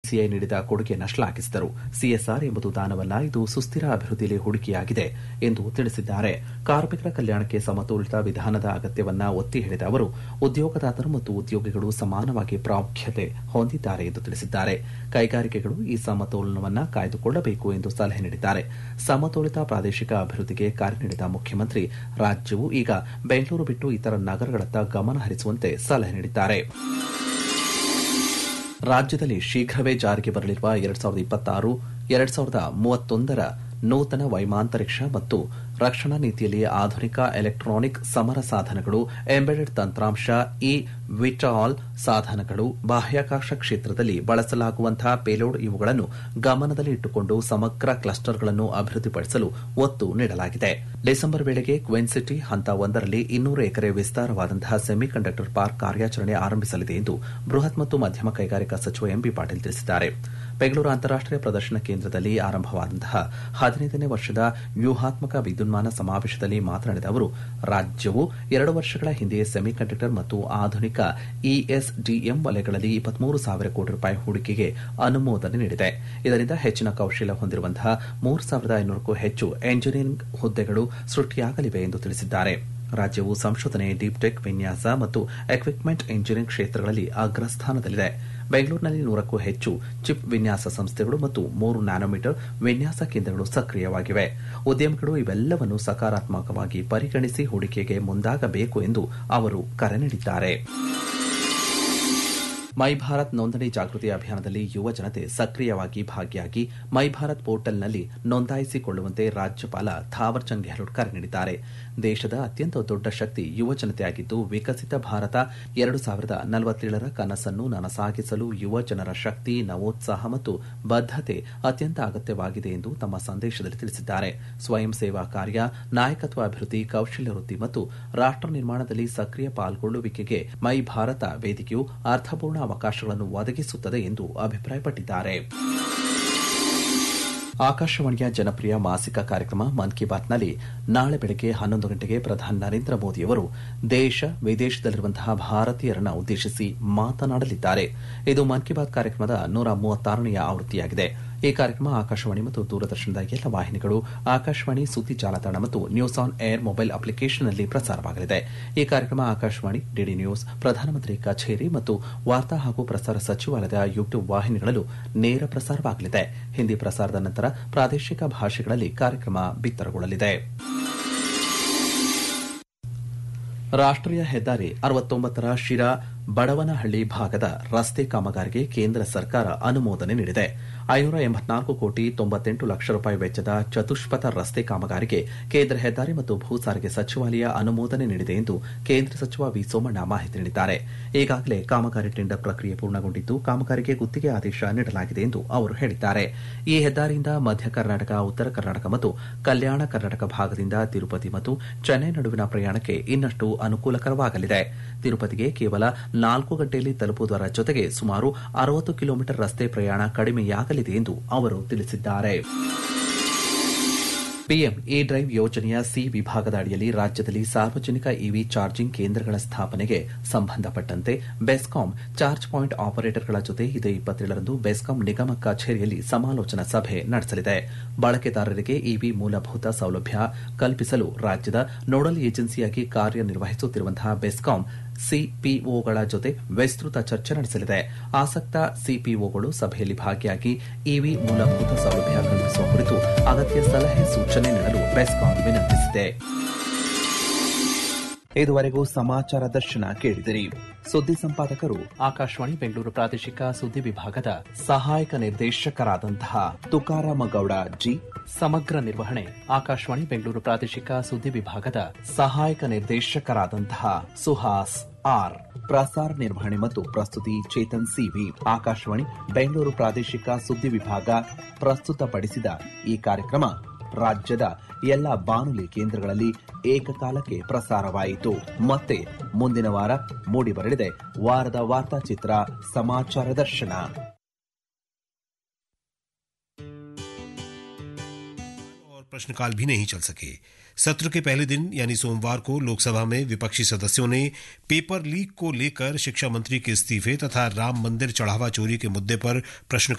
CI ನೀಡಿದ ಕೊಡುಗೆಯನ್ನು ಶ್ಲಾಘಿಸಿದರು ಸಿಎಸ್ಆರ್ ಎಂಬುದು ದಾನವಲ್ಲ ಇದು ಸುಸ್ಥಿರ ಅಭಿವೃದ್ಧಿಯಲ್ಲಿ ಹೂಡಿಕೆಯಾಗಿದೆ ಎಂದು ತಿಳಿಸಿದ್ದಾರೆ ಕಾರ್ಮಿಕರ ಕಲ್ಯಾಣಕ್ಕೆ ಸಮತೋಲಿತ ವಿಧಾನದ ಅಗತ್ಯವನ್ನ ಒತ್ತಿ ಹೇಳಿದ ಅವರು ಉದ್ಯೋಗದಾತರು ಮತ್ತು ಉದ್ಯೋಗಿಗಳು ಸಮಾನವಾಗಿ ಪ್ರಾಮುಖ್ಯತೆ ಹೊಂದಿದ್ದಾರೆ ಎಂದು ತಿಳಿಸಿದ್ದಾರೆ ಕೈಗಾರಿಕೆಗಳು ಈ ಸಮತೋಲನವನ್ನ ಕಾಯ್ದುಕೊಳ್ಳಬೇಕು ಎಂದು ಸಲಹೆ ನೀಡಿದ್ದಾರೆ ಸಮತೋಲಿತ ಪ್ರಾದೇಶಿಕ ಅಭಿವೃದ್ಧಿಗೆ ಕರೆ ನೀಡಿದ ಮುಖ್ಯಮಂತ್ರಿ ರಾಜ್ಯವು ಈಗ ಬೆಂಗಳೂರು ಬಿಟ್ಟು ಇತರ ನಗರಗಳತ್ತ ಗಮನ ಹರಿಸುವಂತೆ ಸಲಹೆ ನೀಡಿದ್ದಾರೆ ರಾಜ್ಯದಲ್ಲಿ ಶೀಘ್ರವೇ ಜಾರಿಗೆ ಬರಲಿರುವ ಎರಡ್ ಸಾವಿರದ ಇಪ್ಪತ್ತಾರು ಎರಡ್ ಸಾವಿರದ ಮೂವತ್ತೊಂದರ ನೂತನ ವೈಮಾಂತರಿಕ್ಷ ಮತ್ತು ರಕ್ಷಣಾ ನೀತಿಯಲ್ಲಿ ಆಧುನಿಕ ಎಲೆಕ್ಟ್ರಾನಿಕ್ ಸಮರ ಸಾಧನಗಳು ಎಂಬೆಡೆಡ್ ತಂತ್ರಾಂಶ ಇ ವಿಟಾಲ್ ಸಾಧನಗಳು ಬಾಹ್ಯಾಕಾಶ ಕ್ಷೇತ್ರದಲ್ಲಿ ಬಳಸಲಾಗುವಂತಹ ಪೇಲೋಡ್ ಇವುಗಳನ್ನು ಗಮನದಲ್ಲಿ ಇಟ್ಟುಕೊಂಡು ಸಮಗ್ರ ಕ್ಲಸ್ಟರ್ಗಳನ್ನು ಅಭಿವೃದ್ಧಿಪಡಿಸಲು ಒತ್ತು ನೀಡಲಾಗಿದೆ ಡಿಸೆಂಬರ್ ವೇಳೆಗೆ ಕ್ವೆನ್ ಸಿಟಿ ಹಂತ ಒಂದರಲ್ಲಿ ಇನ್ನೂರು ಎಕರೆ ವಿಸ್ತಾರವಾದಂತಹ ಸೆಮಿಕಂಡಕ್ಟರ್ ಪಾರ್ಕ್ ಕಾರ್ಯಾಚರಣೆ ಆರಂಭಿಸಲಿದೆ ಎಂದು ಬೃಹತ್ ಮತ್ತು ಮಧ್ಯಮ ಕೈಗಾರಿಕಾ ಸಚಿವ ಎಂಬಿ ಪಾಟೀಲ್ ತಿಳಿಸಿದ್ದಾರೆ ಬೆಂಗಳೂರು ಅಂತಾರಾಷ್ಟೀಯ ಪ್ರದರ್ಶನ ಕೇಂದ್ರದಲ್ಲಿ ಆರಂಭವಾದಂತಹ ಹದಿನೈದನೇ ವರ್ಷದ ವ್ಯೂಹಾತ್ಮಕ ವಿದ್ಯುನ್ಮಾನ ಸಮಾವೇಶದಲ್ಲಿ ಮಾತನಾಡಿದ ಅವರು ರಾಜ್ಯವು ಎರಡು ವರ್ಷಗಳ ಹಿಂದೆ ಸೆಮಿಕಂಡಕ್ಟರ್ ಮತ್ತು ಆಧುನಿಕ ಇಎಸ್ಡಿಎಂ ವಲಯಗಳಲ್ಲಿ ಇಪ್ಪತ್ಮೂರು ಸಾವಿರ ಕೋಟಿ ರೂಪಾಯಿ ಹೂಡಿಕೆಗೆ ಅನುಮೋದನೆ ನೀಡಿದೆ ಇದರಿಂದ ಹೆಚ್ಚಿನ ಕೌಶಲ್ಯ ಹೊಂದಿರುವಂತಹ ಮೂರು ಸಾವಿರದ ಐನೂರಕ್ಕೂ ಹೆಚ್ಚು ಎಂಜಿನಿಯರಿಂಗ್ ಹುದ್ದೆಗಳು ಸೃಷ್ಟಿಯಾಗಲಿವೆ ಎಂದು ತಿಳಿಸಿದ್ದಾರೆ ರಾಜ್ಯವು ಸಂಶೋಧನೆ ಡೀಪ್ ಟೆಕ್ ವಿನ್ಯಾಸ ಮತ್ತು ಎಕ್ವಿಪ್ಮೆಂಟ್ ಇಂಜಿನಿಯರಿಂಗ್ ಕ್ಷೇತ್ರಗಳಲ್ಲಿ ಅಗ್ರಸ್ಥಾನದಲ್ಲಿದೆ ಬೆಂಗಳೂರಿನಲ್ಲಿ ನೂರಕ್ಕೂ ಹೆಚ್ಚು ಚಿಪ್ ವಿನ್ಯಾಸ ಸಂಸ್ಥೆಗಳು ಮತ್ತು ಮೂರು ನ್ಯಾನೋಮೀಟರ್ ವಿನ್ಯಾಸ ಕೇಂದ್ರಗಳು ಸಕ್ರಿಯವಾಗಿವೆ ಉದ್ಯಮಿಗಳು ಇವೆಲ್ಲವನ್ನು ಸಕಾರಾತ್ಮಕವಾಗಿ ಪರಿಗಣಿಸಿ ಹೂಡಿಕೆಗೆ ಮುಂದಾಗಬೇಕು ಎಂದು ಅವರು ಕರೆ ನೀಡಿದ್ದಾರೆ ಮೈ ಭಾರತ್ ನೋಂದಣಿ ಜಾಗೃತಿ ಅಭಿಯಾನದಲ್ಲಿ ಯುವ ಜನತೆ ಸಕ್ರಿಯವಾಗಿ ಭಾಗಿಯಾಗಿ ಮೈ ಭಾರತ್ ಪೋರ್ಟಲ್ನಲ್ಲಿ ನೋಂದಾಯಿಸಿಕೊಳ್ಳುವಂತೆ ರಾಜ್ಯಪಾಲ ಥಾವರ್ಚಂದ್ ಗೆಹ್ಲೋಟ್ ಕರೆ ನೀಡಿದ್ದಾರೆ ದೇಶದ ಅತ್ಯಂತ ದೊಡ್ಡ ಶಕ್ತಿ ಯುವ ಜನತೆಯಾಗಿದ್ದು ವಿಕಸಿತ ಭಾರತ ಎರಡು ಸಾವಿರದ ನಲವತ್ತೇಳರ ಕನಸನ್ನು ನನಸಾಗಿಸಲು ಯುವ ಜನರ ಶಕ್ತಿ ನವೋತ್ಸಾಹ ಮತ್ತು ಬದ್ಧತೆ ಅತ್ಯಂತ ಅಗತ್ಯವಾಗಿದೆ ಎಂದು ತಮ್ಮ ಸಂದೇಶದಲ್ಲಿ ತಿಳಿಸಿದ್ದಾರೆ ಸ್ವಯಂ ಸೇವಾ ಕಾರ್ಯ ನಾಯಕತ್ವ ಅಭಿವೃದ್ಧಿ ಕೌಶಲ್ಯ ವೃದ್ಧಿ ಮತ್ತು ರಾಷ್ಟ ನಿರ್ಮಾಣದಲ್ಲಿ ಸಕ್ರಿಯ ಪಾಲ್ಗೊಳ್ಳುವಿಕೆಗೆ ಮೈ ಭಾರತ ವೇದಿಕೆಯು ಅರ್ಥಪೂರ್ಣ ಅವಕಾಶಗಳನ್ನು ಒದಗಿಸುತ್ತದೆ ಎಂದು ಅಭಿಪ್ರಾಯಪಟ್ಟಿದ್ದಾರೆ ಆಕಾಶವಾಣಿಯ ಜನಪ್ರಿಯ ಮಾಸಿಕ ಕಾರ್ಯಕ್ರಮ ಮನ್ ಕಿ ಬಾತ್ನಲ್ಲಿ ನಾಳೆ ಬೆಳಗ್ಗೆ ಹನ್ನೊಂದು ಗಂಟೆಗೆ ಪ್ರಧಾನಿ ನರೇಂದ್ರ ಮೋದಿಯವರು ದೇಶ ವಿದೇಶದಲ್ಲಿರುವಂತಹ ಭಾರತೀಯರನ್ನ ಉದ್ದೇಶಿಸಿ ಮಾತನಾಡಲಿದ್ದಾರೆ ಇದು ಮನ್ ಕಿ ಬಾತ್ ಕಾರ್ಯಕ್ರಮದ ನೂರ ಮೂವತ್ತಾರನೆಯ ಆವೃತ್ತಿಯಾಗಿದೆ ಈ ಕಾರ್ಯಕ್ರಮ ಆಕಾಶವಾಣಿ ಮತ್ತು ದೂರದರ್ಶನದ ಎಲ್ಲ ವಾಹಿನಿಗಳು ಆಕಾಶವಾಣಿ ಸುದ್ದಿ ಜಾಲತಾಣ ಮತ್ತು ನ್ಯೂಸ್ ಆನ್ ಏರ್ ಮೊಬೈಲ್ ಅಪ್ಲಿಕೇಶನ್ನಲ್ಲಿ ಪ್ರಸಾರವಾಗಲಿದೆ ಈ ಕಾರ್ಯಕ್ರಮ ಆಕಾಶವಾಣಿ ಡಿಡಿ ನ್ಯೂಸ್ ಪ್ರಧಾನಮಂತ್ರಿ ಕಚೇರಿ ಮತ್ತು ವಾರ್ತಾ ಹಾಗೂ ಪ್ರಸಾರ ಸಚಿವಾಲಯದ ಯೂಟ್ಯೂಬ್ ವಾಹಿನಿಗಳಲ್ಲೂ ನೇರ ಪ್ರಸಾರವಾಗಲಿದೆ ಹಿಂದಿ ಪ್ರಸಾರದ ನಂತರ ಪ್ರಾದೇಶಿಕ ಭಾಷೆಗಳಲ್ಲಿ ಕಾರ್ಯಕ್ರಮ ಬಿತ್ತರಗೊಳ್ಳಲಿದೆ ರಾಷ್ಟೀಯ ಹೆದ್ದಾರಿ ಅರವತ್ತೊಂಬತ್ತರ ಶಿರಾ ಬಡವನಹಳ್ಳಿ ಭಾಗದ ರಸ್ತೆ ಕಾಮಗಾರಿಗೆ ಕೇಂದ್ರ ಸರ್ಕಾರ ಅನುಮೋದನೆ ನೀಡಿದೆ ಐನೂರ ಎಂಬತ್ನಾಲ್ಕು ಕೋಟಿ ತೊಂಬತ್ತೆಂಟು ಲಕ್ಷ ರೂಪಾಯಿ ವೆಚ್ಚದ ಚತುಷ್ಪಥ ರಸ್ತೆ ಕಾಮಗಾರಿಗೆ ಕೇಂದ್ರ ಹೆದ್ದಾರಿ ಮತ್ತು ಭೂ ಸಾರಿಗೆ ಸಚಿವಾಲಯ ಅನುಮೋದನೆ ನೀಡಿದೆ ಎಂದು ಕೇಂದ್ರ ಸಚಿವ ವಿ ಸೋಮಣ್ಣ ಮಾಹಿತಿ ನೀಡಿದ್ದಾರೆ ಈಗಾಗಲೇ ಕಾಮಗಾರಿ ಟೆಂಡರ್ ಪ್ರಕ್ರಿಯೆ ಪೂರ್ಣಗೊಂಡಿದ್ದು ಕಾಮಗಾರಿಗೆ ಗುತ್ತಿಗೆ ಆದೇಶ ನೀಡಲಾಗಿದೆ ಎಂದು ಅವರು ಹೇಳಿದ್ದಾರೆ ಈ ಹೆದ್ದಾರಿಯಿಂದ ಮಧ್ಯ ಕರ್ನಾಟಕ ಉತ್ತರ ಕರ್ನಾಟಕ ಮತ್ತು ಕಲ್ಯಾಣ ಕರ್ನಾಟಕ ಭಾಗದಿಂದ ತಿರುಪತಿ ಮತ್ತು ಚೆನ್ನೈ ನಡುವಿನ ಪ್ರಯಾಣಕ್ಕೆ ಇನ್ನಷ್ಟು ಅನುಕೂಲಕರವಾಗಲಿದೆ ತಿರುಪತಿಗೆ ಕೇವಲ ನಾಲ್ಕು ಗಂಟೆಯಲ್ಲಿ ತಲುಪುವುದರ ಜೊತೆಗೆ ಸುಮಾರು ಅರವತ್ತು ಕಿಲೋಮೀಟರ್ ರಸ್ತೆ ಪ್ರಯಾಣ ಕಡಿಮೆಯಾಗಲಿದೆ ಎಂದು ಅವರು ತಿಳಿಸಿದ್ದಾರೆ ಪಿಎಂ ಇ ಡ್ರೈವ್ ಯೋಜನೆಯ ಸಿ ವಿಭಾಗದ ಅಡಿಯಲ್ಲಿ ರಾಜ್ಯದಲ್ಲಿ ಸಾರ್ವಜನಿಕ ಇವಿ ಚಾರ್ಜಿಂಗ್ ಕೇಂದ್ರಗಳ ಸ್ಥಾಪನೆಗೆ ಸಂಬಂಧಪಟ್ಟಂತೆ ಬೆಸ್ಕಾಂ ಚಾರ್ಜ್ ಪಾಯಿಂಟ್ ಆಪರೇಟರ್ಗಳ ಜೊತೆ ಇದೇ ಇಪ್ಪತ್ತೇಳರಂದು ಬೆಸ್ಕಾಂ ನಿಗಮ ಕಚೇರಿಯಲ್ಲಿ ಸಮಾಲೋಚನಾ ಸಭೆ ನಡೆಸಲಿದೆ ಬಳಕೆದಾರರಿಗೆ ಇವಿ ಮೂಲಭೂತ ಸೌಲಭ್ಯ ಕಲ್ಪಿಸಲು ರಾಜ್ಯದ ನೋಡಲ್ ಏಜೆನ್ಸಿಯಾಗಿ ಕಾರ್ಯನಿರ್ವಹಿಸುತ್ತಿರುವಂತಹ ಬೆಸ್ಕಾಂ ಸಿಪಿಒಗಳ ಜೊತೆ ವಿಸ್ತೃತ ಚರ್ಚೆ ನಡೆಸಲಿದೆ ಆಸಕ್ತ ಸಿಪಿಒಗಳು ಸಭೆಯಲ್ಲಿ ಭಾಗಿಯಾಗಿ ಇವಿ ಮೂಲಭೂತ ಸೌಲಭ್ಯ ಕಲ್ಪಿಸುವ ಕುರಿತು ಅಗತ್ಯ ಸಲಹೆ ಸೂಚನೆ ನೀಡಲು ಬೆಸ್ಕಾಂ ವಿನಂತಿಸಿದೆ ಇದುವರೆಗೂ ಸಮಾಚಾರ ದರ್ಶನ ಕೇಳಿದಿರಿ ಸುದ್ದಿ ಸಂಪಾದಕರು ಆಕಾಶವಾಣಿ ಬೆಂಗಳೂರು ಪ್ರಾದೇಶಿಕ ಸುದ್ದಿ ವಿಭಾಗದ ಸಹಾಯಕ ನಿರ್ದೇಶಕರಾದಂತಹ ತುಕಾರಾಮ ಗೌಡ ಜಿ ಸಮಗ್ರ ನಿರ್ವಹಣೆ ಆಕಾಶವಾಣಿ ಬೆಂಗಳೂರು ಪ್ರಾದೇಶಿಕ ಸುದ್ದಿ ವಿಭಾಗದ ಸಹಾಯಕ ನಿರ್ದೇಶಕರಾದಂತಹ ಸುಹಾಸ್ ಆರ್ ಪ್ರಸಾರ ನಿರ್ವಹಣೆ ಮತ್ತು ಪ್ರಸ್ತುತಿ ಚೇತನ್ ಸಿವಿ ಆಕಾಶವಾಣಿ ಬೆಂಗಳೂರು ಪ್ರಾದೇಶಿಕ ಸುದ್ದಿ ವಿಭಾಗ ಪ್ರಸ್ತುತಪಡಿಸಿದ ಈ ಕಾರ್ಯಕ್ರಮ ರಾಜ್ಯದ ಎಲ್ಲ ಬಾನುಲಿ ಕೇಂದ್ರಗಳಲ್ಲಿ ಏಕಕಾಲಕ್ಕೆ ಪ್ರಸಾರವಾಯಿತು ಮತ್ತೆ ಮುಂದಿನ ವಾರ ಮೂಡಿಬರಲಿದೆ ವಾರದ ವಾರ್ತಾಚಿತ್ರ ಸಮಾಚಾರ ದರ್ಶನ और प्रश्नकाल भी नहीं चल सके सत्र के पहले दिन यानी सोमवार को लोकसभा में विपक्षी सदस्यों ने पेपर लीक को लेकर शिक्षा मंत्री के इस्तीफे तथा राम मंदिर चढ़ावा चोरी के मुद्दे पर प्रश्न